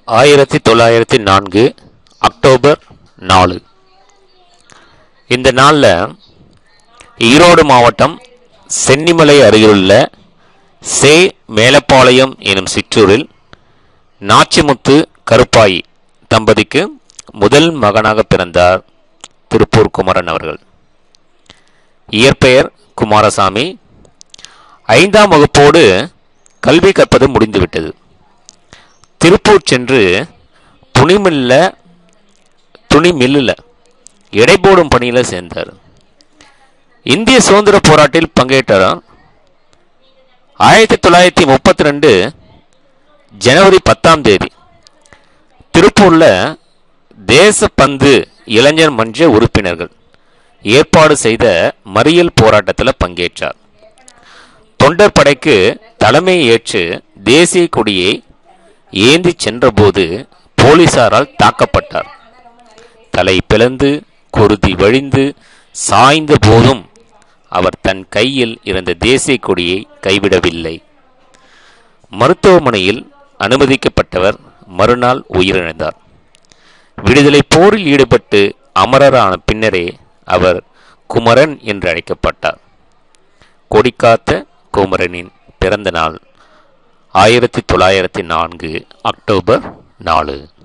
ஆயிரத்தி தொள்ளாயிரத்தி நான்கு அக்டோபர் நாலு இந்த நாளில் ஈரோடு மாவட்டம் சென்னிமலை அருகிலுள்ள சே மேலப்பாளையம் எனும் சிற்றூரில் நாச்சிமுத்து கருப்பாயி தம்பதிக்கு முதல் மகனாக பிறந்தார் திருப்பூர் குமரன் அவர்கள் இயற்பெயர் குமாரசாமி ஐந்தாம் வகுப்போடு கல்வி கற்பது முடிந்துவிட்டது திருப்பூர் சென்று துணிமில்ல துணி மில்லில் எடை போடும் பணியில் சேர்ந்தார் இந்திய சுதந்திர போராட்டில் பங்கேற்றார் ஆயிரத்தி தொள்ளாயிரத்தி முப்பத்தி ரெண்டு ஜனவரி பத்தாம் தேதி திருப்பூரில் தேசப்பந்து இளைஞர் மன்ற உறுப்பினர்கள் ஏற்பாடு செய்த மறியல் போராட்டத்தில் பங்கேற்றார் தொண்டர் படைக்கு தலைமை ஏற்று தேசிய கொடியை ஏந்தி சென்றபோது போலீசாரால் தாக்கப்பட்டார் தலை பிளந்து குருதி வழிந்து சாய்ந்த போதும் அவர் தன் கையில் இருந்த தேசிய கொடியை கைவிடவில்லை மருத்துவமனையில் அனுமதிக்கப்பட்டவர் மறுநாள் உயிரிழந்தார் விடுதலை போரில் ஈடுபட்டு அமரரான பின்னரே அவர் குமரன் என்று அழைக்கப்பட்டார் கொடிக்காத்த குமரனின் பிறந்த நாள் ஆயிரத்தி தொள்ளாயிரத்தி நான்கு அக்டோபர் நாலு